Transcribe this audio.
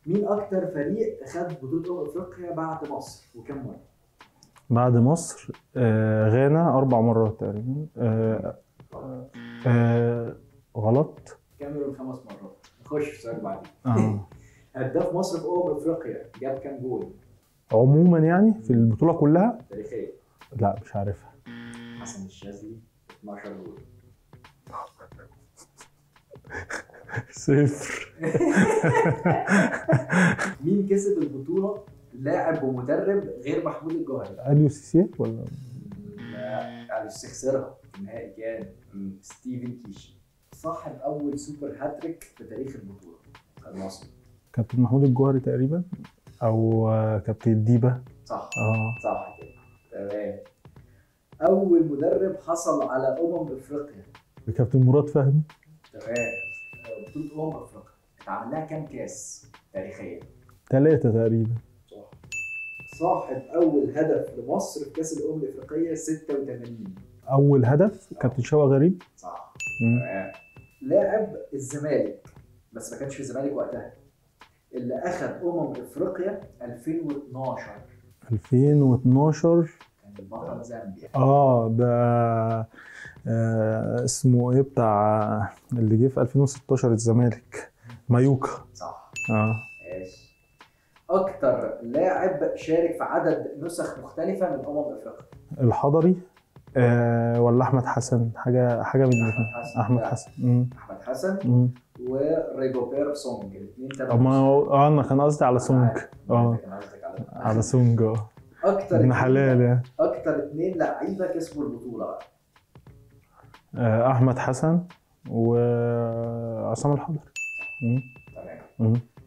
مين اكتر فريق خد بطوله امم افريقيا بعد مصر وكم مره؟ بعد مصر آه غانا اربع مرات تقريبا آه آه غلط كاميرون خمس مرات نخش في السؤال اللي بعديه آه. هداف مصر في امم افريقيا جاب كام جول عموما يعني في البطوله كلها تاريخيا؟ لا مش عارفها حسن الشاذلي 12 جول صفر مين كسب البطوله لاعب ومدرب غير محمود الجوهري؟ اليو سيسيات ولا لا يعني الشيخ خسرها النهائي كان ستيفن كيشي صاحب اول سوبر هاتريك في تاريخ البطوله المصري كابتن محمود الجوهري تقريبا او آه، كابتن ديبا صح اه صح كده تمام اول مدرب حصل على امم افريقيا كابتن مراد فهمي تمام بطوله امم افريقيا اتعمل لها كام كاس تاريخيا ثلاثة تقريبا صح صاحب اول هدف لمصر في كاس الامم الافريقيه 86 اول هدف كابتن شوقي غريب صح مم. تمام لاعب الزمالك بس ما كانش في الزمالك وقتها اللي اخذ امم افريقيا 2012 2012 كان البطل زامبيا اه ده آه اسمه ايه بتاع اللي جه في 2016 الزمالك مايوكا صح اه ماشي اكتر لاعب شارك في عدد نسخ مختلفه من امم افريقيا الحضري آه ولا احمد حسن حاجه حاجه من الاثنين حسن. احمد لا. حسن مم. احمد حسن مم. وريجوبير سونج الاثنين طب ما هو- اه انا كان قصدي على سونج اه كان قصدك على على سونج اه اكتر ابن اتنين- حلال يعني اكتر اثنين لعيبه كسبوا البطوله بقى آه احمد حسن وعصام الحضري مم. تمام مم.